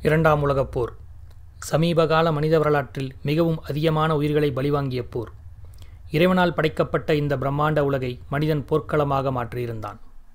இரண்டாம் உலகப் போர் சமீபகால மனித வரலாற்றில் மிகவும் அதிகமான உயிர்களை பலிவாங்கிய போர் இறைவனால் படைக்கப்பட்ட இந்த பிரம்மாண்ட உலகை மனிதன் போர்க்களமாக மாற்றியிருந்தான்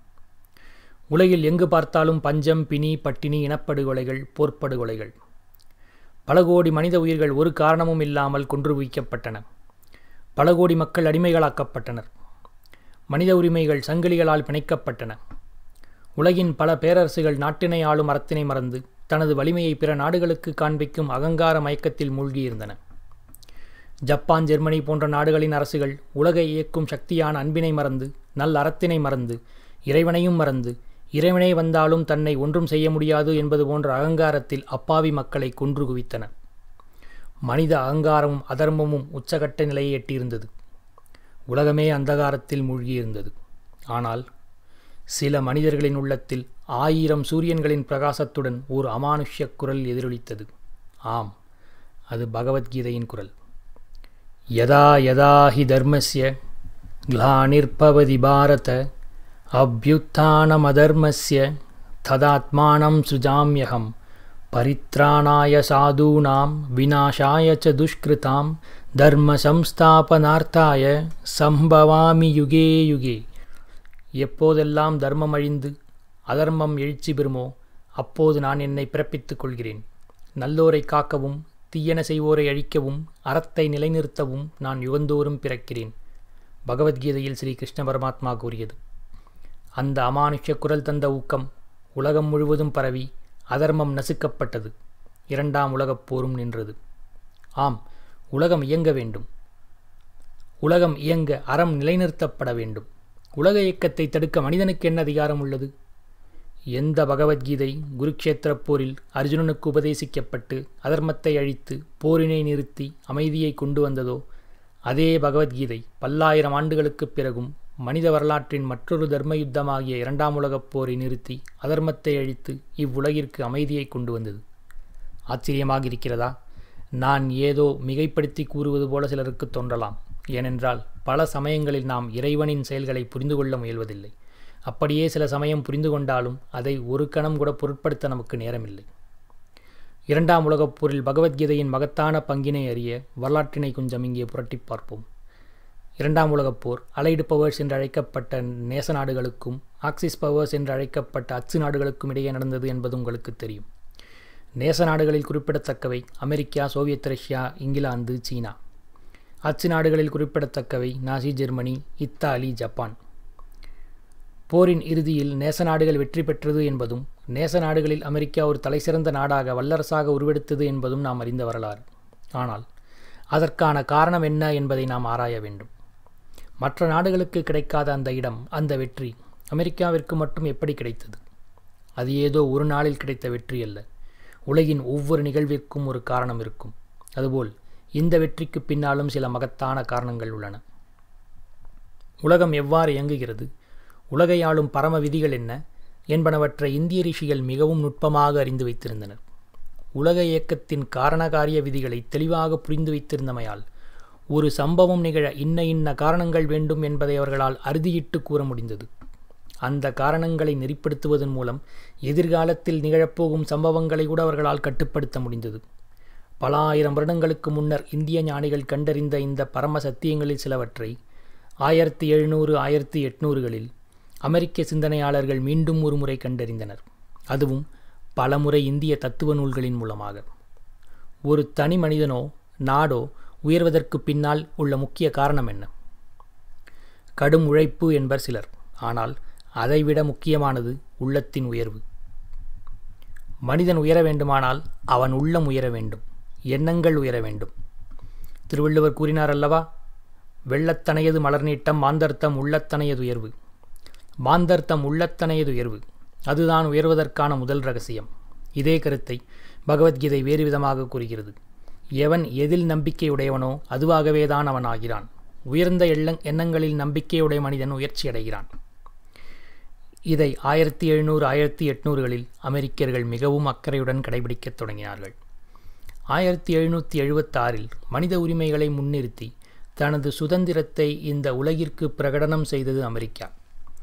உலகில் எங்கு பார்த்தாலும் பஞ்சம் பிணி பட்டினி இனப்படுகொலைகள் போர்ப்படுகொலைகள் பல கோடி மனித உயிர்கள் ஒரு காரணமும் இல்லாமல் கொன்று குவிக்கப்பட்டன பல கோடி மக்கள் அடிமைகளாக்கப்பட்டனர் மனித உரிமைகள் சங்கிலிகளால் பிணைக்கப்பட்டன உலகின் பல பேரரசுகள் நாட்டினை ஆளும் அறத்தினை மறந்து தனது வலிமையை பிற நாடுகளுக்கு காண்பிக்கும் அகங்கார மயக்கத்தில் மூழ்கியிருந்தன ஜப்பான் ஜெர்மனி போன்ற நாடுகளின் அரசுகள் உலகை இயக்கும் சக்தியான அன்பினை மறந்து நல் அறத்தினை மறந்து இறைவனையும் மறந்து இறைவனே வந்தாலும் தன்னை ஒன்றும் செய்ய முடியாது என்பது போன்ற அகங்காரத்தில் அப்பாவி மக்களை கொன்று குவித்தன மனித அகங்காரமும் அதர்மமும் உச்சகட்ட நிலையை எட்டியிருந்தது உலகமே அந்தகாரத்தில் மூழ்கியிருந்தது ஆனால் சில மனிதர்களின் உள்ளத்தில் ஆயிரம் சூரியன்களின் பிரகாசத்துடன் ஓர் அமானுஷ்ய குரல் எதிரொலித்தது ஆம் அது பகவத்கீதையின் குரல் யதா யதா ஹி தர்மஸ்ய கிளானிர்பவதி பாரத அபியுத்தானமதர்மஸ்ய ததாத்மானம் சுஜாமியகம் பரித்ராணாய சாதூனாம் விநாசாய ச துஷ்கிருதாம் தர்ம சம்ஸ்தாபனார்த்தாய சம்பவாமி யுகே யுகே எப்போதெல்லாம் தர்மம் அழிந்து அதர்மம் எழுச்சி பெறுமோ அப்போது நான் என்னை பிறப்பித்துக் கொள்கிறேன் நல்லோரை காக்கவும் தீயன செய்வோரை அழிக்கவும் அறத்தை நிலைநிறுத்தவும் நான் யுகந்தோறும் பிறக்கிறேன் பகவத்கீதையில் ஸ்ரீ கிருஷ்ண பரமாத்மா கூறியது அந்த அமானுஷ்ய குரல் தந்த ஊக்கம் உலகம் முழுவதும் பரவி அதர்மம் நசுக்கப்பட்டது இரண்டாம் உலகப் போரும் நின்றது ஆம் உலகம் இயங்க வேண்டும் உலகம் இயங்க அறம் நிலைநிறுத்தப்பட வேண்டும் உலக இயக்கத்தை தடுக்க மனிதனுக்கு என்ன அதிகாரம் உள்ளது எந்த பகவத்கீதை குருக்ஷேத்திர போரில் அர்ஜுனனுக்கு உபதேசிக்கப்பட்டு அதர்மத்தை அழித்து போரினை நிறுத்தி அமைதியை கொண்டு வந்ததோ அதே பகவத்கீதை பல்லாயிரம் ஆண்டுகளுக்குப் பிறகும் மனித வரலாற்றின் மற்றொரு தர்ம யுத்தமாகிய இரண்டாம் உலகப் போரை நிறுத்தி அதர்மத்தை அழித்து இவ்வுலகிற்கு அமைதியை கொண்டு வந்தது ஆச்சரியமாக இருக்கிறதா நான் ஏதோ மிகைப்படுத்தி கூறுவது போல சிலருக்கு தோன்றலாம் ஏனென்றால் பல சமயங்களில் நாம் இறைவனின் செயல்களை புரிந்து கொள்ள முயல்வதில்லை அப்படியே சில சமயம் புரிந்து கொண்டாலும் அதை ஒரு கணம் கூட பொருட்படுத்த நமக்கு நேரமில்லை இரண்டாம் உலகப் போரில் பகவத்கீதையின் மகத்தான பங்கினை அறிய வரலாற்றினை கொஞ்சம் இங்கே புரட்டி பார்ப்போம் இரண்டாம் உலகப் போர் அலைடு பவர்ஸ் என்று அழைக்கப்பட்ட நேச நாடுகளுக்கும் ஆக்சிஸ் பவர்ஸ் என்று அழைக்கப்பட்ட அச்சு நாடுகளுக்கும் இடையே நடந்தது என்பது உங்களுக்கு தெரியும் நேச நாடுகளில் குறிப்பிடத்தக்கவை அமெரிக்கா சோவியத் ரஷ்யா இங்கிலாந்து சீனா அச்சு நாடுகளில் குறிப்பிடத்தக்கவை நாசி ஜெர்மனி இத்தாலி ஜப்பான் போரின் இறுதியில் நேச நாடுகள் வெற்றி பெற்றது என்பதும் நேச நாடுகளில் அமெரிக்கா ஒரு தலைசிறந்த நாடாக வல்லரசாக உருவெடுத்தது என்பதும் நாம் அறிந்த வரலாறு ஆனால் அதற்கான காரணம் என்ன என்பதை நாம் ஆராய வேண்டும் மற்ற நாடுகளுக்கு கிடைக்காத அந்த இடம் அந்த வெற்றி அமெரிக்காவிற்கு மட்டும் எப்படி கிடைத்தது அது ஏதோ ஒரு நாளில் கிடைத்த வெற்றி அல்ல உலகின் ஒவ்வொரு நிகழ்விற்கும் ஒரு காரணம் இருக்கும் அதுபோல் இந்த வெற்றிக்கு பின்னாலும் சில மகத்தான காரணங்கள் உள்ளன உலகம் எவ்வாறு இயங்குகிறது உலகை ஆளும் பரம விதிகள் என்ன என்பனவற்றை இந்திய ரிஷிகள் மிகவும் நுட்பமாக அறிந்து வைத்திருந்தனர் உலக இயக்கத்தின் காரணகாரிய விதிகளை தெளிவாக புரிந்து வைத்திருந்தமையால் ஒரு சம்பவம் நிகழ இன்ன இன்ன காரணங்கள் வேண்டும் என்பதை அவர்களால் அறுதியிட்டு கூற முடிந்தது அந்த காரணங்களை நெறிப்படுத்துவதன் மூலம் எதிர்காலத்தில் நிகழப்போகும் சம்பவங்களை கூட அவர்களால் கட்டுப்படுத்த முடிந்தது பல ஆயிரம் வருடங்களுக்கு முன்னர் இந்திய ஞானிகள் கண்டறிந்த இந்த பரம சத்தியங்களில் சிலவற்றை ஆயிரத்தி எழுநூறு ஆயிரத்தி எட்நூறுகளில் அமெரிக்க சிந்தனையாளர்கள் மீண்டும் ஒரு முறை கண்டறிந்தனர் அதுவும் பலமுறை இந்திய தத்துவ நூல்களின் மூலமாக ஒரு தனி மனிதனோ நாடோ உயர்வதற்கு பின்னால் உள்ள முக்கிய காரணம் என்ன கடும் உழைப்பு என்பர் சிலர் ஆனால் அதைவிட முக்கியமானது உள்ளத்தின் உயர்வு மனிதன் உயர வேண்டுமானால் அவன் உள்ளம் உயர வேண்டும் எண்ணங்கள் உயர வேண்டும் திருவள்ளுவர் கூறினார் அல்லவா வெள்ளத்தனையது மலர் நீட்டம் மாந்தர்த்தம் உள்ளத்தனையது உயர்வு மாந்தர்த்தம் உள்ளத்தனையது உயர்வு அதுதான் உயர்வதற்கான முதல் ரகசியம் இதே கருத்தை பகவத்கீதை வேறு விதமாக கூறுகிறது எவன் எதில் நம்பிக்கையுடையவனோ அதுவாகவே தான் அவன் ஆகிறான் உயர்ந்த எண்ண எண்ணங்களில் நம்பிக்கையுடைய மனிதன் உயர்ச்சி அடைகிறான் இதை ஆயிரத்தி எழுநூறு ஆயிரத்தி எட்நூறுகளில் அமெரிக்கர்கள் மிகவும் அக்கறையுடன் கடைபிடிக்கத் தொடங்கினார்கள் ஆயிரத்தி எழுநூற்றி எழுபத்தாறில் மனித உரிமைகளை முன்னிறுத்தி தனது சுதந்திரத்தை இந்த உலகிற்கு பிரகடனம் செய்தது அமெரிக்கா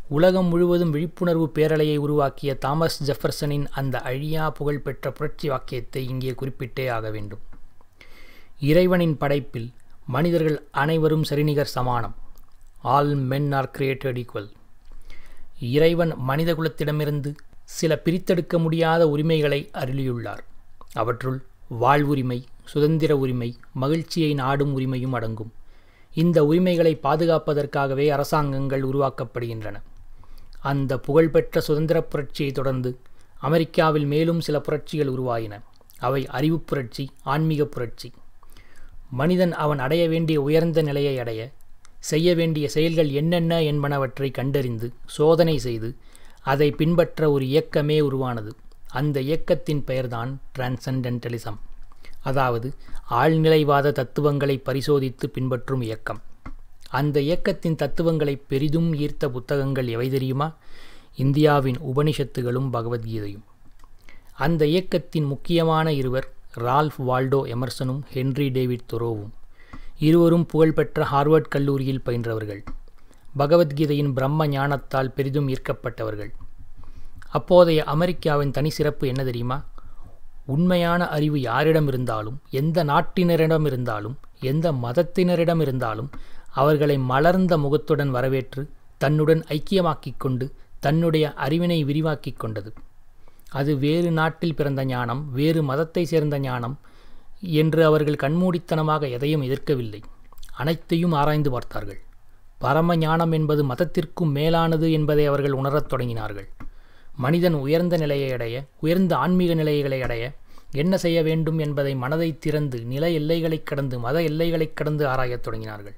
உலகம் முழுவதும் விழிப்புணர்வு பேரலையை உருவாக்கிய தாமஸ் ஜெஃபர்சனின் அந்த அழியா புகழ்பெற்ற புரட்சி வாக்கியத்தை இங்கே குறிப்பிட்டே ஆக வேண்டும் இறைவனின் படைப்பில் மனிதர்கள் அனைவரும் சரிநிகர் சமானம் all men are created equal இறைவன் மனித குலத்திடமிருந்து சில பிரித்தெடுக்க முடியாத உரிமைகளை அருளியுள்ளார் அவற்றுள் வாழ்வுரிமை சுதந்திர உரிமை மகிழ்ச்சியை நாடும் உரிமையும் அடங்கும் இந்த உரிமைகளை பாதுகாப்பதற்காகவே அரசாங்கங்கள் உருவாக்கப்படுகின்றன அந்த புகழ்பெற்ற சுதந்திரப் புரட்சியை தொடர்ந்து அமெரிக்காவில் மேலும் சில புரட்சிகள் உருவாயின அவை அறிவுப் புரட்சி ஆன்மீக புரட்சி மனிதன் அவன் அடைய வேண்டிய உயர்ந்த நிலையை அடைய செய்ய வேண்டிய செயல்கள் என்னென்ன என்பனவற்றை கண்டறிந்து சோதனை செய்து அதை பின்பற்ற ஒரு இயக்கமே உருவானது அந்த இயக்கத்தின் பெயர்தான் டிரான்சென்டென்டலிசம் அதாவது ஆழ்நிலைவாத தத்துவங்களை பரிசோதித்து பின்பற்றும் இயக்கம் அந்த இயக்கத்தின் தத்துவங்களை பெரிதும் ஈர்த்த புத்தகங்கள் எவை தெரியுமா இந்தியாவின் உபனிஷத்துகளும் பகவத்கீதையும் அந்த இயக்கத்தின் முக்கியமான இருவர் ரால்ஃப் வால்டோ எமர்சனும் ஹென்றி டேவிட் தொரோவும் இருவரும் புகழ்பெற்ற ஹார்வர்ட் கல்லூரியில் பயின்றவர்கள் பகவத்கீதையின் பிரம்ம ஞானத்தால் பெரிதும் ஈர்க்கப்பட்டவர்கள் அப்போதைய அமெரிக்காவின் தனி சிறப்பு என்ன தெரியுமா உண்மையான அறிவு யாரிடம் இருந்தாலும் எந்த நாட்டினரிடம் இருந்தாலும் எந்த மதத்தினரிடம் இருந்தாலும் அவர்களை மலர்ந்த முகத்துடன் வரவேற்று தன்னுடன் ஐக்கியமாக்கிக் கொண்டு தன்னுடைய அறிவினை விரிவாக்கிக் கொண்டது அது வேறு நாட்டில் பிறந்த ஞானம் வேறு மதத்தை சேர்ந்த ஞானம் என்று அவர்கள் கண்மூடித்தனமாக எதையும் எதிர்க்கவில்லை அனைத்தையும் ஆராய்ந்து பார்த்தார்கள் பரம ஞானம் என்பது மதத்திற்கும் மேலானது என்பதை அவர்கள் உணரத் தொடங்கினார்கள் மனிதன் உயர்ந்த நிலையை அடைய உயர்ந்த ஆன்மீக நிலைகளை அடைய என்ன செய்ய வேண்டும் என்பதை மனதை திறந்து நில எல்லைகளைக் கடந்து மத எல்லைகளைக் கடந்து ஆராயத் தொடங்கினார்கள்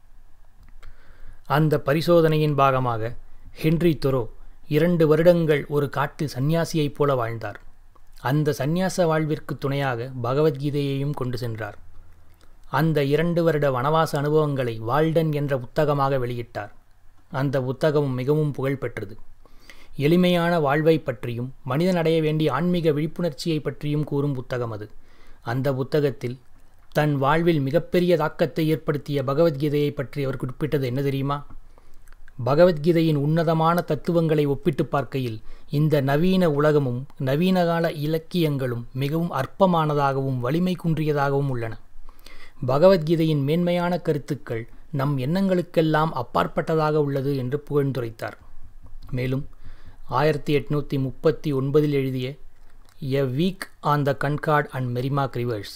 அந்த பரிசோதனையின் பாகமாக ஹென்றி தொரோ இரண்டு வருடங்கள் ஒரு காட்டில் சந்நியாசியைப் போல வாழ்ந்தார் அந்த சந்நியாச வாழ்விற்கு துணையாக பகவத்கீதையையும் கொண்டு சென்றார் அந்த இரண்டு வருட வனவாச அனுபவங்களை வால்டன் என்ற புத்தகமாக வெளியிட்டார் அந்த புத்தகம் மிகவும் புகழ்பெற்றது எளிமையான வாழ்வை பற்றியும் மனிதன் அடைய வேண்டிய ஆன்மீக விழிப்புணர்ச்சியை பற்றியும் கூறும் புத்தகம் அது அந்த புத்தகத்தில் தன் வாழ்வில் மிகப்பெரிய தாக்கத்தை ஏற்படுத்திய பகவத்கீதையை பற்றி அவர் குறிப்பிட்டது என்ன தெரியுமா பகவத்கீதையின் உன்னதமான தத்துவங்களை ஒப்பிட்டு பார்க்கையில் இந்த நவீன உலகமும் நவீனகால இலக்கியங்களும் மிகவும் அற்பமானதாகவும் வலிமை குன்றியதாகவும் உள்ளன பகவத்கீதையின் மேன்மையான கருத்துக்கள் நம் எண்ணங்களுக்கெல்லாம் அப்பாற்பட்டதாக உள்ளது என்று புகழ்ந்துரைத்தார் மேலும் ஆயிரத்தி எட்நூற்றி முப்பத்தி ஒன்பதில் எழுதிய a week on the Concord and Merrimack rivers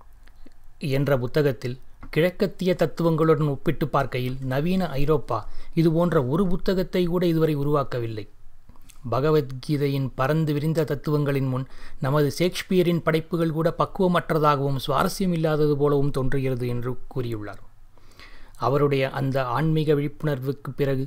என்ற புத்தகத்தில் கிழக்கத்திய தத்துவங்களுடன் ஒப்பிட்டு பார்க்கையில் நவீன ஐரோப்பா இது போன்ற ஒரு புத்தகத்தை கூட இதுவரை உருவாக்கவில்லை பகவத்கீதையின் பறந்து விரிந்த தத்துவங்களின் முன் நமது ஷேக்ஸ்பியரின் படைப்புகள் கூட பக்குவமற்றதாகவும் சுவாரஸ்யம் இல்லாதது போலவும் தோன்றுகிறது என்று கூறியுள்ளார் அவருடைய அந்த ஆன்மீக விழிப்புணர்வுக்கு பிறகு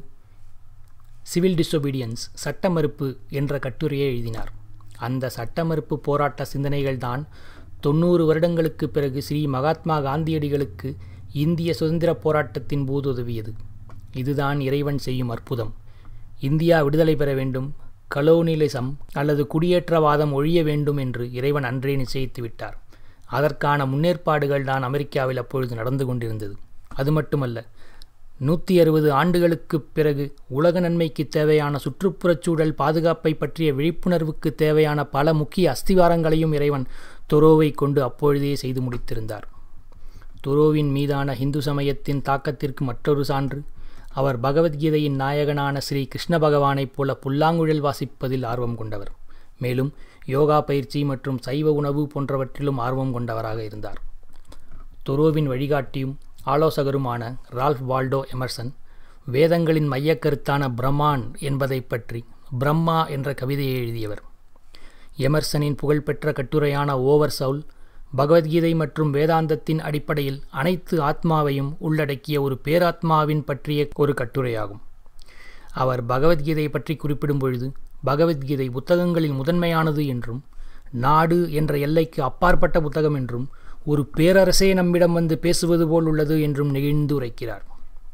சிவில் டிசொபீடியன்ஸ் சட்ட மறுப்பு என்ற கட்டுரையை எழுதினார் அந்த சட்ட மறுப்பு போராட்ட சிந்தனைகள்தான் தொண்ணூறு வருடங்களுக்கு பிறகு ஸ்ரீ மகாத்மா காந்தியடிகளுக்கு இந்திய சுதந்திர போராட்டத்தின் போது உதவியது இதுதான் இறைவன் செய்யும் அற்புதம் இந்தியா விடுதலை பெற வேண்டும் கலோனிலிசம் அல்லது குடியேற்றவாதம் ஒழிய வேண்டும் என்று இறைவன் அன்றே நிச்சயித்து விட்டார் அதற்கான முன்னேற்பாடுகள் தான் அமெரிக்காவில் அப்பொழுது நடந்து கொண்டிருந்தது அது மட்டுமல்ல நூற்றி அறுபது ஆண்டுகளுக்குப் பிறகு உலக நன்மைக்கு தேவையான சுற்றுப்புறச் சூழல் பாதுகாப்பை பற்றிய விழிப்புணர்வுக்கு தேவையான பல முக்கிய அஸ்திவாரங்களையும் இறைவன் தொரோவை கொண்டு அப்பொழுதே செய்து முடித்திருந்தார் தொரோவின் மீதான இந்து சமயத்தின் தாக்கத்திற்கு மற்றொரு சான்று அவர் பகவத்கீதையின் நாயகனான ஸ்ரீ கிருஷ்ண பகவானைப் போல புல்லாங்குழல் வாசிப்பதில் ஆர்வம் கொண்டவர் மேலும் யோகா பயிற்சி மற்றும் சைவ உணவு போன்றவற்றிலும் ஆர்வம் கொண்டவராக இருந்தார் தொரோவின் வழிகாட்டியும் ஆலோசகருமான ரால்ஃப் வால்டோ எமர்சன் வேதங்களின் மையக்கருத்தான பிரம்மான் என்பதை பற்றி பிரம்மா என்ற கவிதையை எழுதியவர் எமர்சனின் புகழ்பெற்ற கட்டுரையான ஓவர் சவுல் பகவத்கீதை மற்றும் வேதாந்தத்தின் அடிப்படையில் அனைத்து ஆத்மாவையும் உள்ளடக்கிய ஒரு பேராத்மாவின் பற்றிய ஒரு கட்டுரையாகும் அவர் பகவத்கீதை பற்றி குறிப்பிடும் பொழுது பகவத்கீதை புத்தகங்களில் முதன்மையானது என்றும் நாடு என்ற எல்லைக்கு அப்பாற்பட்ட புத்தகம் என்றும் ஒரு பேரரசே நம்மிடம் வந்து பேசுவது போல் உள்ளது என்றும் நெகிழ்ந்து உரைக்கிறார்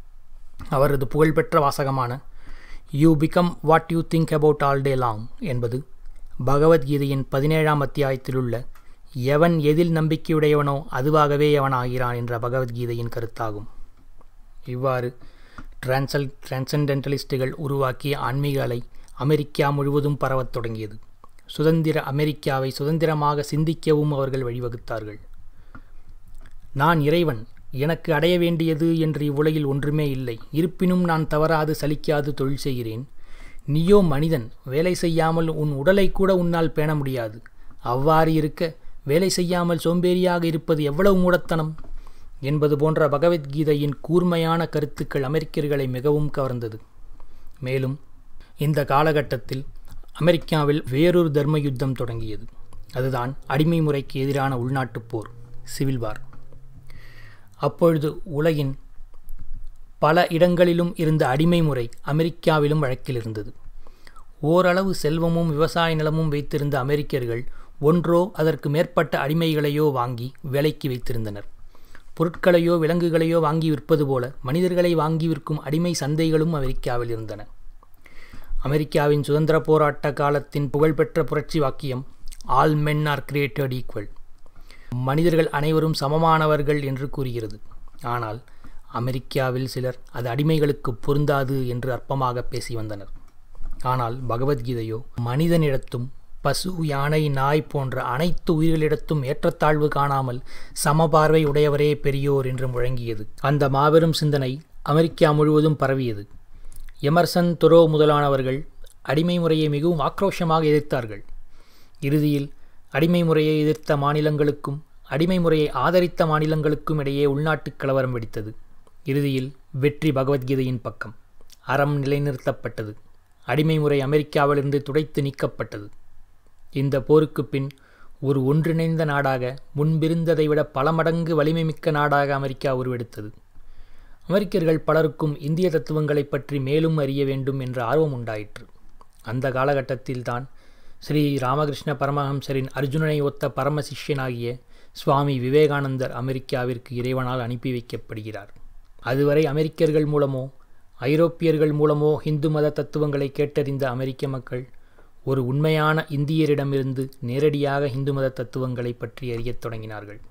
அவரது புகழ்பெற்ற வாசகமான you become what you think about all day long என்பது பகவத்கீதையின் பதினேழாம் அத்தியாயத்திலுள்ள எவன் எதில் நம்பிக்கையுடையவனோ அதுவாகவே எவன் ஆகிறான் என்ற பகவத்கீதையின் கருத்தாகும் இவ்வாறு டிரான்சல் டிரான்சென்டென்டலிஸ்டுகள் உருவாக்கிய ஆன்மீக அலை அமெரிக்கா முழுவதும் பரவத் தொடங்கியது சுதந்திர அமெரிக்காவை சுதந்திரமாக சிந்திக்கவும் அவர்கள் வழிவகுத்தார்கள் நான் இறைவன் எனக்கு அடைய வேண்டியது என்று இவ்வுலகில் ஒன்றுமே இல்லை இருப்பினும் நான் தவறாது சலிக்காது தொழில் செய்கிறேன் நீயோ மனிதன் வேலை செய்யாமல் உன் உடலை கூட உன்னால் பேண முடியாது அவ்வாறு இருக்க வேலை செய்யாமல் சோம்பேறியாக இருப்பது எவ்வளவு மூடத்தனம் என்பது போன்ற பகவத்கீதையின் கூர்மையான கருத்துக்கள் அமெரிக்கர்களை மிகவும் கவர்ந்தது மேலும் இந்த காலகட்டத்தில் அமெரிக்காவில் வேறொரு தர்ம யுத்தம் தொடங்கியது அதுதான் அடிமை முறைக்கு எதிரான உள்நாட்டுப் போர் சிவில் வார் அப்பொழுது உலகின் பல இடங்களிலும் இருந்த அடிமை முறை அமெரிக்காவிலும் வழக்கில் இருந்தது ஓரளவு செல்வமும் விவசாய நிலமும் வைத்திருந்த அமெரிக்கர்கள் ஒன்றோ அதற்கு மேற்பட்ட அடிமைகளையோ வாங்கி வேலைக்கு வைத்திருந்தனர் பொருட்களையோ விலங்குகளையோ வாங்கி விற்பது போல மனிதர்களை வாங்கி விற்கும் அடிமை சந்தைகளும் அமெரிக்காவில் இருந்தன அமெரிக்காவின் சுதந்திர போராட்ட காலத்தின் புகழ்பெற்ற புரட்சி வாக்கியம் all men are created equal மனிதர்கள் அனைவரும் சமமானவர்கள் என்று கூறுகிறது ஆனால் அமெரிக்காவில் சிலர் அது அடிமைகளுக்கு பொருந்தாது என்று அற்பமாக பேசி வந்தனர் ஆனால் பகவத்கீதையோ மனிதனிடத்தும் பசு யானை நாய் போன்ற அனைத்து உயிர்களிடத்தும் ஏற்றத்தாழ்வு காணாமல் சமபார்வை உடையவரே பெரியோர் என்று முழங்கியது அந்த மாபெரும் சிந்தனை அமெரிக்கா முழுவதும் பரவியது எமர்சன் துரோ முதலானவர்கள் அடிமை முறையை மிகவும் ஆக்ரோஷமாக எதிர்த்தார்கள் இறுதியில் அடிமை முறையை எதிர்த்த மாநிலங்களுக்கும் அடிமை முறையை ஆதரித்த மாநிலங்களுக்கும் இடையே உள்நாட்டுக் கலவரம் வெடித்தது இறுதியில் வெற்றி பகவத்கீதையின் பக்கம் அறம் நிலைநிறுத்தப்பட்டது அடிமை முறை அமெரிக்காவிலிருந்து துடைத்து நீக்கப்பட்டது இந்த போருக்கு பின் ஒரு ஒன்றிணைந்த நாடாக முன்பிருந்ததை விட பல மடங்கு வலிமை மிக்க நாடாக அமெரிக்கா உருவெடுத்தது அமெரிக்கர்கள் பலருக்கும் இந்திய தத்துவங்களை பற்றி மேலும் அறிய வேண்டும் என்ற ஆர்வம் உண்டாயிற்று அந்த காலகட்டத்தில்தான் ஸ்ரீ ராமகிருஷ்ண பரமஹம்சரின் அர்ஜுனனை ஒத்த பரம சிஷ்யனாகிய சுவாமி விவேகானந்தர் அமெரிக்காவிற்கு இறைவனால் அனுப்பி வைக்கப்படுகிறார் அதுவரை அமெரிக்கர்கள் மூலமோ ஐரோப்பியர்கள் மூலமோ இந்து மத தத்துவங்களை கேட்டறிந்த அமெரிக்க மக்கள் ஒரு உண்மையான இந்தியரிடமிருந்து நேரடியாக இந்து மத தத்துவங்களை பற்றி அறியத் தொடங்கினார்கள்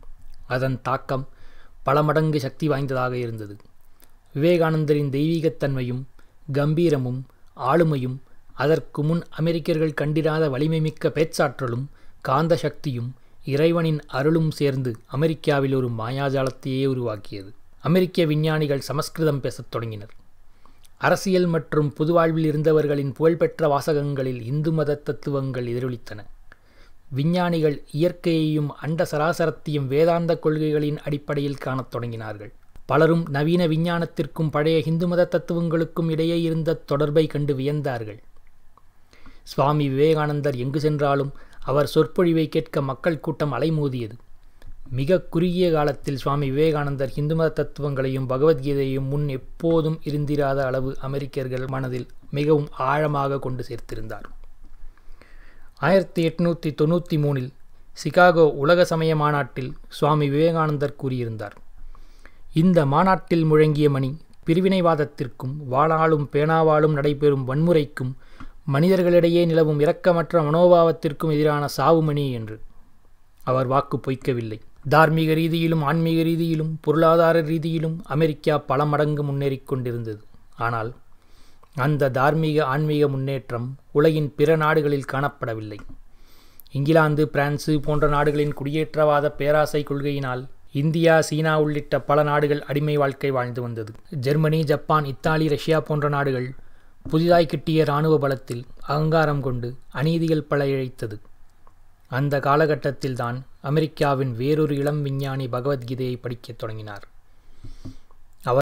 அதன் தாக்கம் பல மடங்கு சக்தி வாய்ந்ததாக இருந்தது விவேகானந்தரின் தெய்வீகத்தன்மையும் கம்பீரமும் ஆளுமையும் அதற்கு முன் அமெரிக்கர்கள் கண்டிராத வலிமைமிக்க பேச்சாற்றலும் காந்த சக்தியும் இறைவனின் அருளும் சேர்ந்து அமெரிக்காவில் ஒரு மாயாஜாலத்தையே உருவாக்கியது அமெரிக்க விஞ்ஞானிகள் சமஸ்கிருதம் பேசத் தொடங்கினர் அரசியல் மற்றும் பொதுவாழ்வில் இருந்தவர்களின் புகழ்பெற்ற வாசகங்களில் இந்து மத தத்துவங்கள் எதிரொலித்தன விஞ்ஞானிகள் இயற்கையையும் அண்ட சராசரத்தையும் வேதாந்த கொள்கைகளின் அடிப்படையில் காணத் தொடங்கினார்கள் பலரும் நவீன விஞ்ஞானத்திற்கும் பழைய இந்து மத தத்துவங்களுக்கும் இடையே இருந்த தொடர்பை கண்டு வியந்தார்கள் சுவாமி விவேகானந்தர் எங்கு சென்றாலும் அவர் சொற்பொழிவை கேட்க மக்கள் கூட்டம் அலைமோதியது மிக குறுகிய காலத்தில் சுவாமி விவேகானந்தர் இந்து மத தத்துவங்களையும் பகவத்கீதையையும் முன் எப்போதும் இருந்திராத அளவு அமெரிக்கர்கள் மனதில் மிகவும் ஆழமாக கொண்டு சேர்த்திருந்தார் ஆயிரத்தி எட்நூற்றி தொண்ணூற்றி மூணில் சிகாகோ உலக சமய மாநாட்டில் சுவாமி விவேகானந்தர் கூறியிருந்தார் இந்த மாநாட்டில் முழங்கிய மணி பிரிவினைவாதத்திற்கும் வாளாலும் பேனாவாலும் நடைபெறும் வன்முறைக்கும் மனிதர்களிடையே நிலவும் இரக்கமற்ற மனோபாவத்திற்கும் எதிரான சாவுமணி என்று அவர் வாக்கு பொய்க்கவில்லை தார்மீக ரீதியிலும் ஆன்மீக ரீதியிலும் பொருளாதார ரீதியிலும் அமெரிக்கா பல மடங்கு முன்னேறிக் கொண்டிருந்தது ஆனால் அந்த தார்மீக ஆன்மீக முன்னேற்றம் உலகின் பிற நாடுகளில் காணப்படவில்லை இங்கிலாந்து பிரான்சு போன்ற நாடுகளின் குடியேற்றவாத பேராசை கொள்கையினால் இந்தியா சீனா உள்ளிட்ட பல நாடுகள் அடிமை வாழ்க்கை வாழ்ந்து வந்தது ஜெர்மனி ஜப்பான் இத்தாலி ரஷ்யா போன்ற நாடுகள் புதிதாய் கிட்டிய இராணுவ பலத்தில் அகங்காரம் கொண்டு அநீதிகள் பல இழைத்தது அந்த காலகட்டத்தில்தான் அமெரிக்காவின் வேறொரு இளம் விஞ்ஞானி பகவத்கீதையை படிக்கத் தொடங்கினார்